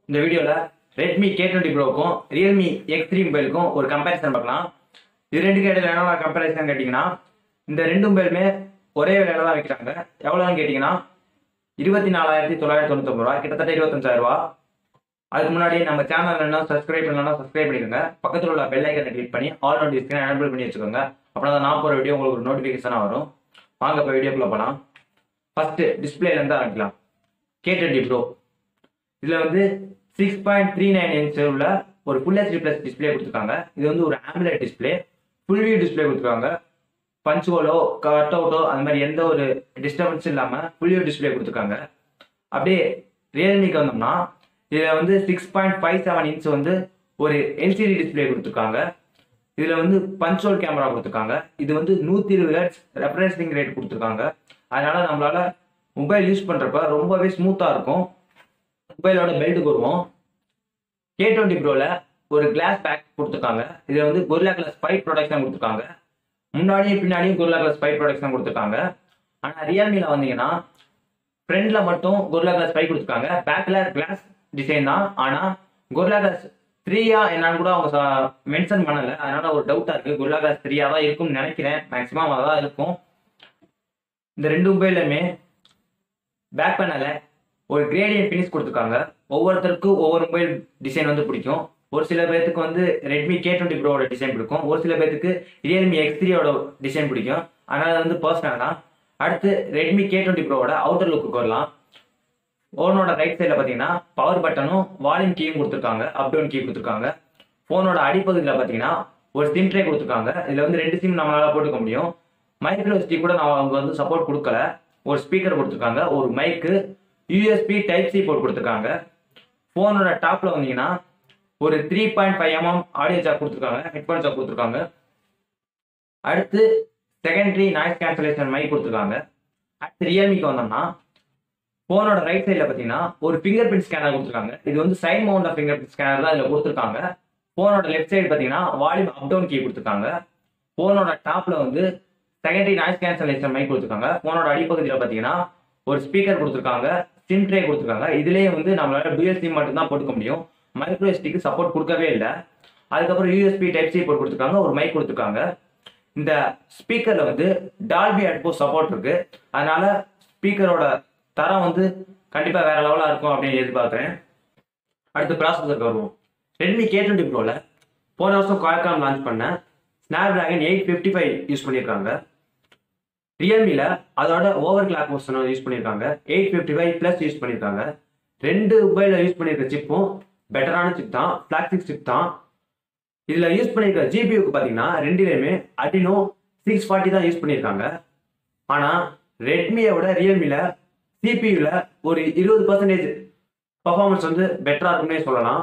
இந்த வீடியோவில் Redmi K twenty ப்ரோக்கும் ரியல்மி எக்ஸ் த்ரீ மொபைலுக்கும் ஒரு கம்பேரிசன் பார்க்கலாம் இது ரெண்டுக்கு இடையில என்ன கம்பேரிசன் கேட்டிங்கன்னா இந்த ரெண்டு மொபைலுமே ஒரே விலையில தான் வைக்கிறாங்க எவ்வளோன்னு கேட்டிங்கன்னா இருபத்தி நாலாயிரத்தி தொள்ளாயிரத்தி தொண்ணூத்தொம்பது ரூபா கிட்டத்தட்ட இருபத்தஞ்சாயிரம் ரூபா அதுக்கு முன்னாடி நம்ம சேனல் என்ன சப்ஸ்கிரைப் பண்ணலாம் சப்ஸ்கிரைப் பண்ணிக்கோங்க பக்கத்தில் உள்ள பெல் ஐக்கனை கிளிக் பண்ணி ஆல் நோட்டிஃபிகேஷன் எனபிள் பண்ணி வச்சுக்கோங்க அப்படின்னா தான் நான் போகிற வீடியோ உங்களுக்கு ஒரு நோட்டிஃபிகேஷனாக வரும் வாங்க இப்போ வீடியோக்குள்ளே போகலாம் ஃபஸ்ட்டு டிஸ்பிளேலேருந்து ஆரம்பிக்கலாம் கே டுவெண்ட்டி ப்ரோ இதில் வந்து six point three nine inch உள்ள ஒரு ஃபுல் ஹெச்டி ப்ளஸ் டிஸ்பிளே கொடுத்துருக்காங்க இது வந்து ஒரு AMOLED display full view display கொடுத்துருக்காங்க பஞ்ச் ஹோலோ கட் அவுட்டோ அந்த மாதிரி எந்த ஒரு டிஸ்டர்பன்ஸும் இல்லாமல் ஃபுல் வியூ டிஸ்பிளே கொடுத்துருக்காங்க அப்படியே ரியல்மிக்கு வந்தோம்னா இதில் வந்து six point five seven inch வந்து ஒரு எல்சிடி டிஸ்பிளே கொடுத்துருக்காங்க இதில் வந்து பஞ்ச் ஹோல் கேமரா கொடுத்துருக்காங்க இது வந்து நூற்றி இருபது ஹெர்ட்ஸ் ரெஃபரன்சிங் ரேட் கொடுத்துருக்காங்க அதனால நம்மளால மொபைல் யூஸ் பண்ணுறப்ப ரொம்பவே ஸ்மூத்தாக இருக்கும் மொபைலோட பெல்ட்டுக்கு வருவோம் கே டுவெண்ட்டி ப்ரோவில் ஒரு கிளாஸ் பேக் கொடுத்துருக்காங்க இதில் வந்து கொரில்லா கிளாஸ் ஃபைவ் ப்ரொடக்ஷன் கொடுத்துருக்காங்க முன்னாடியும் பின்னாடியும் கொரில்லா கிளாஸ் ஃபைவ் ப்ரொடக்ஷன் கொடுத்துருக்காங்க ஆனால் ரியல்மியில் வந்தீங்கன்னா ஃப்ரண்டில் மட்டும் கொரில்லா கிளாஸ் ஃபைவ் கொடுத்துருக்காங்க பேக்கில் கிளாஸ் டிசைன் தான் ஆனால் கொரில்லா கிளாஸ் த்ரீயா என்னன்னு கூட அவங்க மென்ஷன் பண்ணலை அதனால ஒரு டவுட்டாக இருக்குது கொரில்லா கிளாஸ் த்ரீயா தான் இருக்கும்னு நினைக்கிறேன் மேக்ஸிமம் அதான் இருக்கும் இந்த ரெண்டு மொபைலுமே பேக் பேனல ஒரு கிரேடியன் ஃபினிஷ் கொடுத்துருக்காங்க ஒவ்வொருத்தருக்கும் ஒவ்வொரு மொபைல் டிசைன் வந்து பிடிக்கும் ஒரு சில பேர்த்துக்கு வந்து ரெட்மி கே டுவெண்ட்டி ப்ரோவோட டிசைன் பிடிக்கும் ஒரு சில பேர்த்துக்கு ரியல்மி எக்ஸ் த்ரீயோட டிசைன் பிடிக்கும் அதனால வந்து பர்சனல் தான் அடுத்து ரெட்மி கே டுவெண்ட்டி ப்ரோவோட அவுட்டர் லுக்கு வரலாம் ஃபோனோட ரைட் சைடில் பார்த்தீங்கன்னா பவர் பட்டனும் வால்யூம் கீயும் கொடுத்துருக்காங்க அப் டவுன் கீ கொடுத்துருக்காங்க ஃபோனோட அடிப்பகுதியில் பார்த்தீங்கன்னா ஒரு சிம் ட்ரே கொடுத்துருக்காங்க இதில் வந்து ரெண்டு சிம் நம்மளால போட்டுக்க முடியும் மைக்ரோ எஸ்டி கூட நான் அவங்க வந்து சப்போர்ட் கொடுக்கல ஒரு ஸ்பீக்கர் கொடுத்துருக்காங்க ஒரு mic USB type C port கொடுத்துருக்காங்க ஃபோனோட டாப்பில் வந்தீங்கன்னா ஒரு three point five mm audio jack கொடுத்துருக்காங்க ஹெட்ஃபோன் ஜாக் கொடுத்துருக்காங்க அடுத்து செகண்டரி நாய்ஸ் கேன்சலேஷன் மைக் கொடுத்துருக்காங்க அடுத்து ரியல்மிக்கு வந்தோம்னா ஃபோனோட ரைட் சைடில் பார்த்தீங்கன்னா ஒரு ஃபிங்கர் பிரிண்ட் ஸ்கேனர் கொடுத்துருக்காங்க இது வந்து side mount of fingerprint scanner தான் இதில் கொடுத்துருக்காங்க ஃபோனோட லெஃப்ட் சைடு பார்த்தீங்கன்னா வால்யூம் அப் டவுன் கீ கொடுத்துருக்காங்க ஃபோனோட டாப்பில் வந்து செகண்டரி நாய்ஸ் கேன்சலேஷன் மைக் கொடுத்துருக்காங்க ஃபோனோட அடிப்பகுதியில் பார்த்தீங்கன்னா ஒரு ஸ்பீக்கர் கொடுத்துருக்காங்க சிம் ட்ரே கொடுத்துருக்காங்க இதுலேயே வந்து நம்மளால டூஎல் சிம் மட்டும் தான் போட்டுக்க முடியும் மைக்ரோ எஸ்டிக்கு சப்போர்ட் கொடுக்கவே இல்லை அதுக்கப்புறம் யூஎஸ்பி டைப் சி போர்ட் கொடுத்துருக்காங்க ஒரு மைக் கொடுத்துருக்காங்க இந்த ஸ்பீக்கரில் வந்து டால்பி அட்போ சப்போர்ட் இருக்கு அதனால ஸ்பீக்கரோட தரம் வந்து கண்டிப்பாக வேற லெவலாக இருக்கும் அப்படின்னு எதிர்பார்க்குறேன் அடுத்து ப்ராசஸருக்கு வருவோம் ரெட்மி கே டுவெண்ட்டி ப்ரோவில் போன வருஷம் குவால்காம் லான்ச் பண்ண snapdragon eight fifty five use பண்ணியிருக்காங்க ரியல்மியில் அதோட ஓவர் கிளாக் வெர்ஷன் யூஸ் பண்ணியிருக்காங்க eight fifty five plus use பண்ணியிருக்காங்க ரெண்டு மொபைலில் யூஸ் பண்ணியிருக்க சிப்பும் பெட்டரான சிப் தான் ஃப்ளாக்ஸிக் சிப் தான் இதில் யூஸ் பண்ணியிருக்க ஜிபியூக்கு பார்த்தீங்கன்னா ரெண்டுலேயுமே அடினோ சிக்ஸ் ஃபார்ட்டி தான் யூஸ் பண்ணியிருக்காங்க ஆனால் ரெட்மியை விட ரியல்மியில் சிபியூவில் ஒரு இருபது பர்சன்டேஜ் பர்ஃபார்மன்ஸ் வந்து பெட்டராக இருக்குன்னே சொல்லலாம்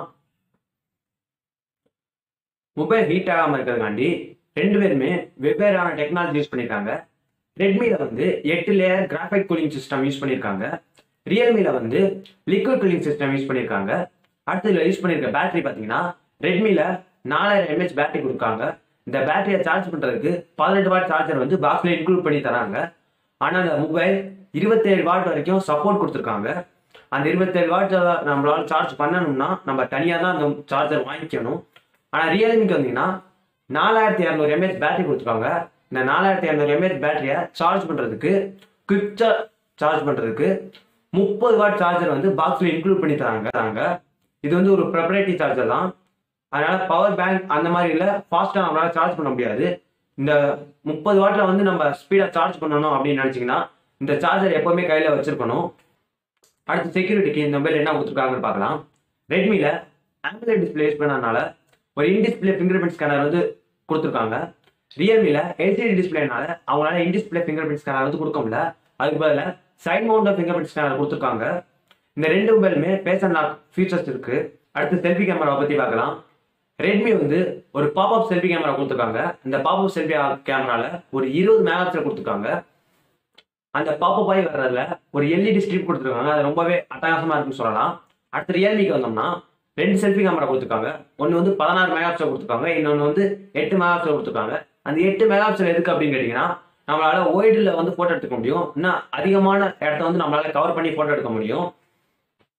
மொபைல் ஹீட் ஆகாமல் இருக்கிறதுக்காண்டி ரெண்டு பேருமே வெவ்வேறான டெக்னாலஜி யூஸ் பண்ணியிருக்காங்க ரெட்மியில் வந்து எட்டு layer graphite cooling system use பண்ணியிருக்காங்க ரியல்மியில் வந்து லிக்விட் கூலிங் சிஸ்டம் யூஸ் பண்ணியிருக்காங்க அடுத்து இதில் யூஸ் பண்ணியிருக்க பேட்டரி பார்த்தீங்கன்னா ரெட்மியில் நாலாயிரம் எம்ஏஹெச் பேட்டரி கொடுக்காங்க இந்த பேட்டரியை சார்ஜ் பண்ணுறதுக்கு பதினெட்டு வாட் சார்ஜர் வந்து பாக்ஸில் இன்க்ளூட் பண்ணி தராங்க ஆனால் அந்த மொபைல் இருபத்தேழு வாட் வரைக்கும் சப்போர்ட் கொடுத்துருக்காங்க அந்த இருபத்தேழு வாட் நம்மளால சார்ஜ் பண்ணணும்னா நம்ம தனியாக தான் அந்த சார்ஜர் வாங்கிக்கணும் ஆனால் ரியல்மிக்கு வந்தீங்கன்னா நாலாயிரத்தி இரநூறு எம்ஏஹெச் பேட்டரி கொடுத்துருக்காங்க இந்த நாலாயிரத்தி இரநூறு எம்ஏஹெச் பேட்டரியை சார்ஜ் பண்ணுறதுக்கு குவிக்காக சார்ஜ் பண்ணுறதுக்கு முப்பது வாட் சார்ஜர் வந்து பாக்ஸில் இன்க்ளூட் பண்ணி தராங்க தராங்க இது வந்து ஒரு ப்ரெப்பரேட்டிவ் சார்ஜர் தான் அதனால பவர் பேங்க் அந்த மாதிரி இல்லை ஃபாஸ்ட்டாக நம்மளால சார்ஜ் பண்ண முடியாது இந்த முப்பது வாட்டில் வந்து நம்ம ஸ்பீடாக சார்ஜ் பண்ணணும் அப்படின்னு நினச்சிங்கன்னா இந்த சார்ஜர் எப்போவுமே கையில் வச்சிருக்கணும் அடுத்து செக்யூரிட்டிக்கு இந்த மொபைல் என்ன கொடுத்துருக்காங்கன்னு பார்க்கலாம் ரெட்மியில் ஆம்லெட் டிஸ்பிளே யூஸ் பண்ணனால ஒரு இன்டிஸ்பிளே ஃபிங்கர் பிரிண்ட் ஸ்கேனர் வந்து கொடுத்துருக்காங்க ரியல்மியில் எல்சிடி டிஸ்பிளேனால அவங்களால இன்டிஸ்பிளே ஃபிங்கர் பிரிண்ட் ஸ்கேனர் வந்து கொடுக்க முடியல அதுக்கு பதிலாக side mount fingerprint scanner கொடுத்துருக்காங்க இந்த ரெண்டு மொபைலுமே பேஸ் அண்ட் லாக் ஃபீச்சர்ஸ் இருக்கு அடுத்து செல்ஃபி கேமராவை பற்றி பார்க்கலாம் ரெட்மி வந்து ஒரு பாப்அப் செல்ஃபி கேமரா கொடுத்துருக்காங்க இந்த பாப்அப் செல்ஃபி கேமரால ஒரு இருபது மெகா பிக்சல் கொடுத்துருக்காங்க அந்த பாப்பப் ஆகி வர்றதுல ஒரு எல்இடி ஸ்ட்ரிப் கொடுத்துருக்காங்க அது ரொம்பவே அட்டகாசமா இருக்குன்னு சொல்லலாம் அடுத்து ரியல்மிக்கு வந்தோம்னா ரெண்டு செல்ஃபி கேமரா கொடுத்துருக்காங்க ஒன்று வந்து பதினாறு மெகா பிக்சல் கொடுத்துருக்காங்க இன்னொன்று வந்து எட்டு மெகா பிக்சல் கொடுத்துருக்காங்க அந்த எட்டு மெகா பிக்சல் எதுக்கு அப்படின்னு கேட்டிங்கன்னா நம்மளால ஒய்டில் வந்து ஃபோட்டோ எடுத்துக்க முடியும் இன்னும் அதிகமான இடத்த வந்து நம்மளால கவர் பண்ணி ஃபோட்டோ எடுக்க முடியும்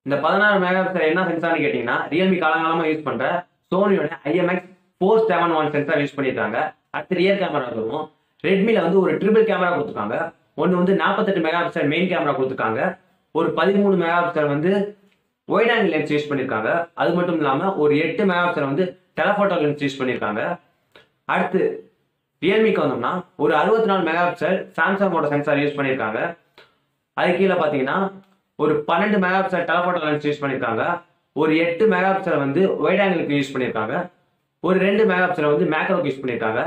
இந்த பதினாறு மெகா பிக்சல் என்ன சென்சார்னு கேட்டிங்கன்னா ரியல்மி காலங்காலமாக யூஸ் பண்ணுற சோனியோட IMX four seven one sensor use பண்ணியிருக்காங்க அடுத்து ரியர் கேமரா வரும் ரெட்மியில் வந்து ஒரு ட்ரிபிள் கேமரா கொடுத்துருக்காங்க ஒன்று வந்து நாற்பத்தெட்டு மெகா பிக்சல் மெயின் கேமரா கொடுத்துருக்காங்க ஒரு பதிமூணு மெகா பிக்சல் வந்து ஒயிட் ஆங்கிள் லென்ஸ் யூஸ் பண்ணியிருக்காங்க அது மட்டும் இல்லாமல் ஒரு எட்டு மெகா பிக்சல் வந்து டெலஃபோட்டோ லென்ஸ் யூஸ் பண்ணியிருக்காங்க அடுத்து ரியல்மிக்கு வந்தோம்னா ஒரு அறுபத்தி நாலு மெகா பிக்சல் சாம்சங்கோட சென்சார் யூஸ் பண்ணியிருக்காங்க அது கீழே பார்த்தீங்கன்னா ஒரு பன்னெண்டு megapixel telephoto lens use பண்ணியிருக்காங்க ஒரு எட்டு மெகா பிக்சல் வந்து ஒயிட் ஆங்கிளுக்கு யூஸ் பண்ணியிருக்காங்க ஒரு ரெண்டு மெகா பிக்சல் வந்து மேக்ரோக்கு யூஸ் பண்ணியிருக்காங்க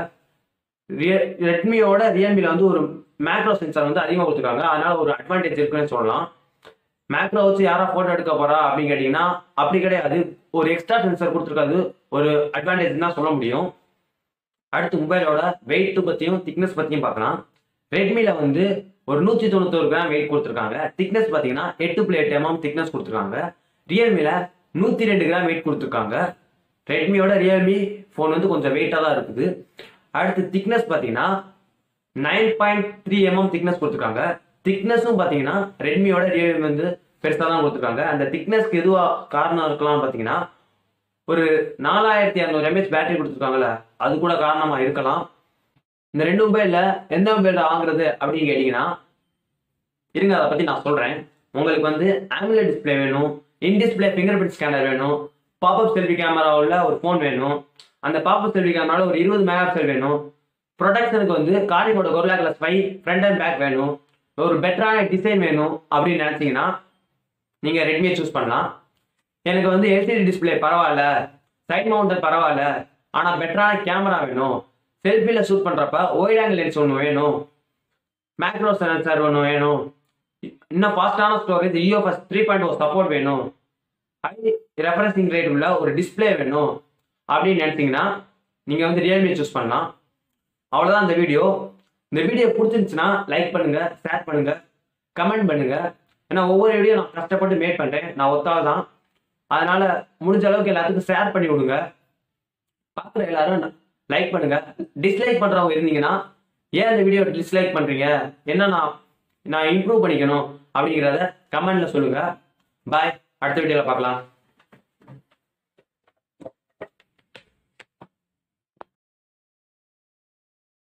ரெட்மியோட ரியல்மியில் வந்து ஒரு மேக்ரோ சென்சார் வந்து அதிகமாக கொடுத்துருக்காங்க அதனால ஒரு அட்வான்டேஜ் இருக்குன்னு சொல்லலாம் மேக்ரோ வச்சு யாரா ஃபோட்டோ எடுக்க போறா அப்படின்னு கேட்டிங்கன்னா அப்படி கிடையாது ஒரு எக்ஸ்ட்ரா சென்சார் கொடுத்துருக்காது ஒரு அட்வான்டேஜ் தான் சொல்ல முடியும் அடுத்து மொபைலோட வெயிட் பற்றியும் திக்னஸ் பற்றியும் பார்க்கலாம் ரெட்மியில் வந்து ஒரு நூற்றி தொண்ணூத்தொரு கிராம் வெயிட் கொடுத்துருக்காங்க திக்னஸ் பார்த்தீங்கன்னா எட்டு புள்ளி எட்டு எம்எம் திக்னஸ் கொடுத்துருக்காங்க ரியல்மியில் நூற்றி ரெண்டு கிராம் வெயிட் கொடுத்துருக்காங்க ரெட்மியோட ரியல்மி ஃபோன் வந்து கொஞ்சம் வெயிட்டாக தான் இருக்குது அடுத்து திக்னஸ் பார்த்தீங்கன்னா nine point three mm thickness கொடுத்துருக்காங்க திக்னஸும் பார்த்தீங்கன்னா ரெட்மியோட ரியல்மி வந்து பெருசாக தான் கொடுத்துருக்காங்க அந்த திக்னஸ்க்கு எதுவாக காரணம் இருக்கலாம்னு பார்த்தீங்கன்னா ஒரு நாலாயிரத்தி இரநூறு எம்ஏஹெச் பேட்டரி கொடுத்துருக்காங்கல்ல அது கூட காரணமாக இருக்கலாம் இந்த ரெண்டு மொபைலில் எந்த மொபைலில் வாங்குறது அப்படின்னு கேட்டிங்கன்னா இருங்க அதை பற்றி நான் சொல்கிறேன் உங்களுக்கு வந்து ஆம்லெட் டிஸ்பிளே வேணும் in display fingerprint scanner வேணும் பாப்அப் செல்ஃபி கேமரா உள்ள ஒரு ஃபோன் வேணும் அந்த பாப்அப் செல்ஃபி கேமராவில் ஒரு இருபது மெகா பிக்சல் வேணும் ப்ரொடக்ஷனுக்கு வந்து காரினோட Gorilla glass five front and back வேணும் ஒரு பெட்டரான டிசைன் வேணும் அப்படின்னு நினச்சிங்கன்னா நீங்கள் ரெட்மியை சூஸ் பண்ணலாம் எனக்கு வந்து எல்சிடி டிஸ்பிளே பரவாயில்ல சைட் மவுண்டர் பரவாயில்ல ஆனால் பெட்டரான கேமரா வேணும் செல்ஃபியில் ஷூட் பண்ணுறப்ப ஒயிட் ஆங்கிள் லென்ஸ் ஒன்று வேணும் மேக்ரோ சென்சார் ஒன்று வேணும் இன்னும் ஃபாஸ்டான storage UFS three point O support வேணும் ஹை ரெஃபரன்சிங் ரேட் உள்ள ஒரு டிஸ்பிளே வேணும் அப்படின்னு நினைச்சீங்கன்னா நீங்கள் வந்து ரியல்மி சூஸ் பண்ணலாம் அவ்வளோதான் இந்த வீடியோ இந்த வீடியோ பிடிச்சிருந்துச்சுன்னா லைக் பண்ணுங்க ஷேர் பண்ணுங்க கமெண்ட் பண்ணுங்க ஏன்னா ஒவ்வொரு வீடியோ நான் கஷ்டப்பட்டு மேட் பண்ணுறேன் நான் ஒத்தாள் தான் அதனால முடிஞ்ச அளவுக்கு எல்லாத்துக்கும் ஷேர் பண்ணி விடுங்க பார்க்குற எல்லாரும் லைக் பண்ணுங்க டிஸ்லைக் பண்ணுறவங்க இருந்தீங்கன்னா ஏன் இந்த வீடியோ டிஸ்லைக் பண்ணுறீங்க என்ன நான் நான் இம்ப்ரூவ் பண்ணிக்கணும் அப்படிங்கிறத கமெண்ட்ல சொல்லுங்க பாய் அடுத்த வீடியோவில் பார்க்கலாம்